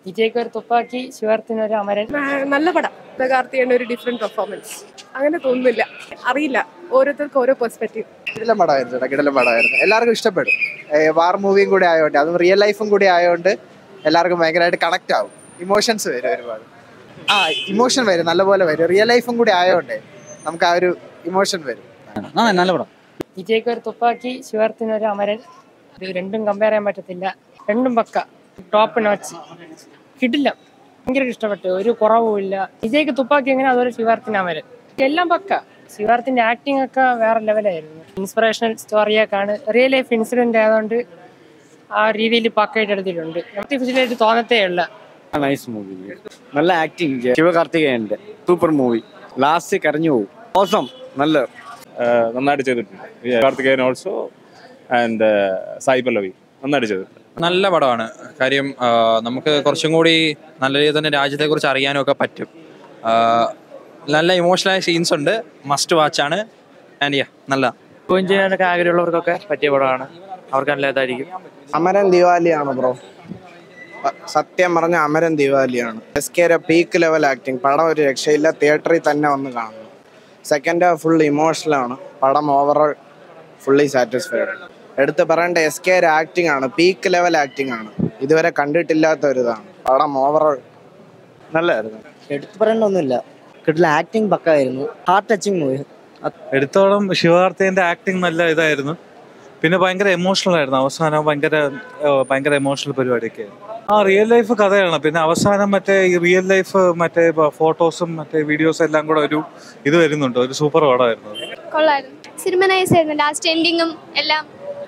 വിജയ്ക്ക് ഒരു തുപ്പാക്കി ശിവാർത്തിന് ഒരു അമരൻ നല്ല പടം കാർത്തികയുടെ ഒരു ഡിഫറെന്റ് പെർഫോമൻസ് അങ്ങനെ തോന്നുന്നില്ല അറിയില്ല ഓരോരുത്തർക്കും ഓരോ പെർസ്പെക്റ്റീവ് കിടലം പടമായിരുന്നു ചേട്ടാ കിടലം പടമായിരുന്നു എല്ലാവർക്കും ഇഷ്ടപ്പെടും ഏ, വാർ മൂവിയും കൂടി ആയതുകൊണ്ട് അതും റിയൽ ലൈഫും കൂടി ആയതുകൊണ്ട് എല്ലാവർക്കും ഭയങ്കരമായിട്ട് കണക്ട് ആവും ഇമോഷൻസ് വരും ഒരുപാട് ആ ഇമോഷൻ വരും നല്ലപോലെ വരും റിയൽ ലൈഫും കൂടി ആയതുകൊണ്ടേ നമുക്ക് ആ ഒരു ഇമോഷൻ വരും ആ നല്ല പടം വിജയ്ക്ക് ഒരു തുപ്പാക്കി ശിവാർത്തിന് ഒരു അമരൻ ഇത് രണ്ടും കമ്പയർ ചെയ്യാൻ പറ്റത്തില്ല രണ്ടും പക്ക ടോപ്പ് നോച്ച് കിട്ടില്ല ഭയങ്കര ഇഷ്ടപ്പെട്ടു ഒരു കുറവുമില്ല വിജയ്ക്ക് തുപ്പാക്കി എങ്ങനെ അതുപോലെ ശിവാർത്തിന് അമരൻ എല്ലാം പക്ക ശിവാർത്തിന്റെ ആക്ടിംഗ് ഒക്കെ വേറെ ലെവലായിരുന്നു ഇൻസ്പിറേഷണൽ സ്റ്റോറിയൊക്കെ ആണ് റിയൽ ലൈഫ് ഇൻസിഡന്റ് ആയതുകൊണ്ട് ആ രീതിയിൽ പക്കായിട്ട് എടുത്തിട്ടുണ്ട് ആർട്ടിഫിഷ്യലായിട്ട് തോന്നത്തേ ഉള്ള നൈസ് മൂവി നല്ല ആക്ടിങ് ശിവകാർത്തികേയന്റെ സൂപ്പർ മൂവി ലാസ്റ്റ് കരഞ്ഞു പോകും ഓസം നല്ല നന്നായിട്ട് ചെയ്തിട്ടുണ്ട് കാർത്തികേയൻ ഓൾസോ ആൻഡ് സായി പല്ലവി നന്നായിട്ട് ചെയ്തിട്ടുണ്ട് നല്ല പടമാണ് കാര്യം ആ, നമുക്ക് കുറച്ചും കൂടി നല്ല രീതിയിൽ തന്നെ രാജ്യത്തെക്കുറിച്ച് അറിയാനും ഒക്കെ പറ്റും ആ, നല്ല ഇമോഷണലായ സീൻസ് ഉണ്ട് മസ്റ്റ് വാച്ച് ആണ് ആൻഡ് യാ നല്ല ജോയിൻ ചെയ്യാനൊക്കെ ആഗ്രഹമുള്ളവർക്കൊക്കെ പറ്റിയ പടമാണ് അവർക്ക് നല്ല ഇതായിരിക്കും അമരൻ ദിവാലിയാണ് ബ്രോ സത്യം പറഞ്ഞ അമരൻ ദിവാലിയാണ് എസ് കെയുടെ പീക്ക് ലെവൽ ആക്ടിങ് പടം ഒരു രക്ഷയില്ല തിയേറ്ററിൽ തന്നെ വന്ന് കാണുന്നു സെക്കൻഡ് ഹാഫ് ഫുൾ ഇമോഷണലാണ് പടം ഓവറോൾ ഫുള്ളി സാറ്റിസ്ഫൈഡ് എടുത്ത് പറയേണ്ട എസ് കെയുടെ ആക്ടിങ് ആണ് പീക്ക് ലെവൽ ആക്ടിങ് ആണ് ഇതുവരെ കണ്ടിട്ടില്ലാത്ത ഒരു ഇതാണ് പടം ഓവറോൾ നല്ലതായിരുന്നു എടുത്തു പറയേണ്ട ഒന്നുമില്ല കിട്ടില്ല ആക്ടിങ് പക്കായിരുന്നു ഹാർട്ട് ടച്ചിങ് മൂവി എടുത്തോളം ശിവകാർത്തികന്റെ ആക്ടിങ് നല്ല ഇതായിരുന്നു പിന്നെ ഭയങ്കര എമോഷണൽ ആയിരുന്നു അവസാനം ഭയങ്കര ആ, ഭയങ്കര എമോഷണൽ പരിപാടിയൊക്കെ ആയിരുന്നു ആ റിയൽ ലൈഫ് കഥയാണ് പിന്നെ അവസാനം മറ്റേ ഈ റിയൽ ലൈഫ് മറ്റേ ഫോട്ടോസും മറ്റേ വീഡിയോസും എല്ലാം കൂടെ ഒരു ഇത് വരുന്നുണ്ട് ഒരു സൂപ്പർ പടമായിരുന്നു അത്. കൊള്ളായിരുന്നു സിനിമ നൈസ് ആയിരുന്നു ലാസ്റ്റ് എൻഡിങ്ങും എല്ലാം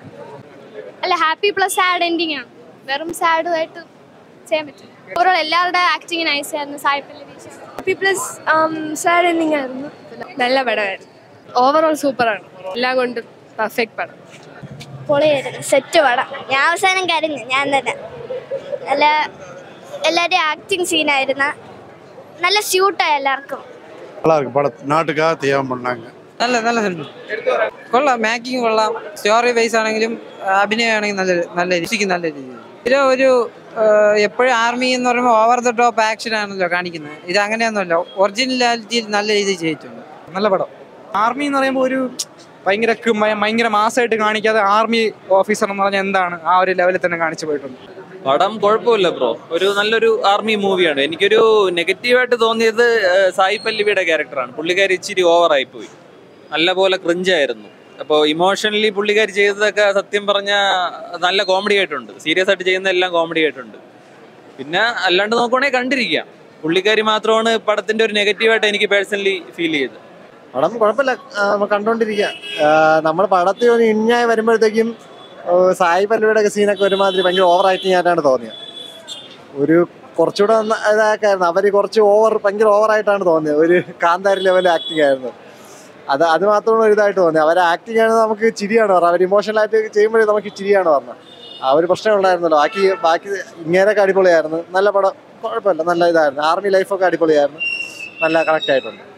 അല്ല ഹാപ്പി പ്ലസ് സാഡ് എൻഡിങ് ആണ് വെറും സാഡും ആയിട്ട് ചെയ്യാൻ പറ്റും ഓവറോൾ എല്ലാവരുടെ ആക്ടിങ് നൈസ് ആയിരുന്നു Sai Pallavi happy plus sad ending ആയിരുന്നു നല്ല പടമായിരുന്നു ഓവറോൾ സൂപ്പറാണ് എല്ലാം കൊണ്ടും പെർഫെക്റ്റ് പടം പൊളിയായിരുന്നു സെറ്റ് പടം ഞാൻ അവസാനം കരഞ്ഞു ഞാൻ തന്നെ നല്ല എല്ലാവരുടെയും ആക്ടിങ് സീനായിരുന്നു നല്ല സ്യൂട്ടായി എല്ലാവർക്കും நல்லா இருக்கு படம் நாட்டுக்காக தெரியாம பண்ணாங்க നല്ല നല്ല സിനിമ കൊള്ളാം മേക്കിംഗ് കൊള്ളാം സ്റ്റോറി വൈസ് ആണെങ്കിലും അഭിനയമാണെങ്കിലും നല്ല നല്ല രുചിക്ക് നല്ല രീതി ഇത് ഒരു എപ്പോഴും ആർമി എന്ന് പറയുമ്പോൾ ഓവർ ദ ടോപ്പ് ആക്ഷൻ ആണല്ലോ കാണിക്കുന്നത് ഇത് അങ്ങനെയൊന്നുമല്ല ഒറിജിനാലിറ്റിയിൽ നല്ല രീതിയിൽ ചെയ്തിട്ടുണ്ട് നല്ല പടം ആർമി എന്ന് പറയുമ്പോൾ ഒരു ഭയങ്കര ക- ഭയ- ഭയങ്കര മാസമായിട്ട് കാണിക്കാതെ ആർമി ഓഫീസർ എന്ന് പറഞ്ഞാൽ എന്താണ് ആ ഒരു ലെവലിൽ തന്നെ കാണിച്ചു പോയിട്ടുണ്ട് പടം കുഴപ്പമില്ല ബ്രോ ഒരു നല്ലൊരു ആർമി മൂവിയാണ് എനിക്കൊരു നെഗറ്റീവായിട്ട് തോന്നിയത് ഏഹ്, സായി പല്ലവിയുടെ ക്യാരക്ടറാണ് പുള്ളിക്കാരി ഇച്ചിരി ഓവറായി പോയി നല്ലപോലെ ക്രിഞ്ചായിരുന്നു അപ്പോൾ ഇമോഷണലി പുള്ളിക്കാരി ചെയ്തതൊക്കെ സത്യം പറഞ്ഞ നല്ല കോമഡി ആയിട്ടുണ്ട് സീരിയസ് ആയിട്ട് ചെയ്യുന്ന എല്ലാം കോമഡി ആയിട്ടുണ്ട് പിന്നെ അല്ലാണ്ട് നോക്കുവാണെങ്കിൽ കണ്ടിരിക്കാം പുള്ളിക്കാരി മാത്രമാണ് പടത്തിന്റെ ഒരു നെഗറ്റീവായിട്ട് എനിക്ക് പേഴ്സണലി ഫീൽ ചെയ്തത് പടം കുഴപ്പമില്ല നമ്മൾ കണ്ടോണ്ടിരിക്കുക നമ്മൾ പടത്തിൽ ഒരു ഇഞ്ഞായി വരുമ്പോഴത്തേക്കും ആ, സായി പല്ലവിയുടെ ഒക്കെ സീനൊക്കെ ഒരുമാതിരി ഭയങ്കര ഓവർ ആക്ടിങ് ആയിട്ടാണ് തോന്നിയത് ഒരു കുറച്ചുകൂടെ ഒന്ന് ഇതൊക്കെ ആയിരുന്നു അവർ കുറച്ച് ഓവർ ഭയങ്കര ഓവറായിട്ടാണ് തോന്നിയത് ഒരു കാന്താരി ലെവൽ ആക്ടിങ് ആയിരുന്നു അത് അത് മാത്രമാണ് ഒരു ഇതായിട്ട് തോന്നിയത് അവരെ ആക്ടിങ് ആണ് നമുക്ക് ചിരിയാണ് പറഞ്ഞത് അവർ ഇമോഷണലായിട്ട് ചെയ്യുമ്പോഴേ നമുക്ക് ചിരിയാണ് പറഞ്ഞത് ആ ഒരു പ്രശ്നം ഉണ്ടായിരുന്നല്ലോ ബാക്കി ബാക്കി ഇങ്ങനെയൊക്കെ അടിപൊളിയായിരുന്നു നല്ല പടം കുഴപ്പമില്ല നല്ല ഇതായിരുന്നു ആർമി ലൈഫൊക്കെ അടിപൊളിയായിരുന്നു നല്ല കണക്ട് ആയിട്ടുണ്ട്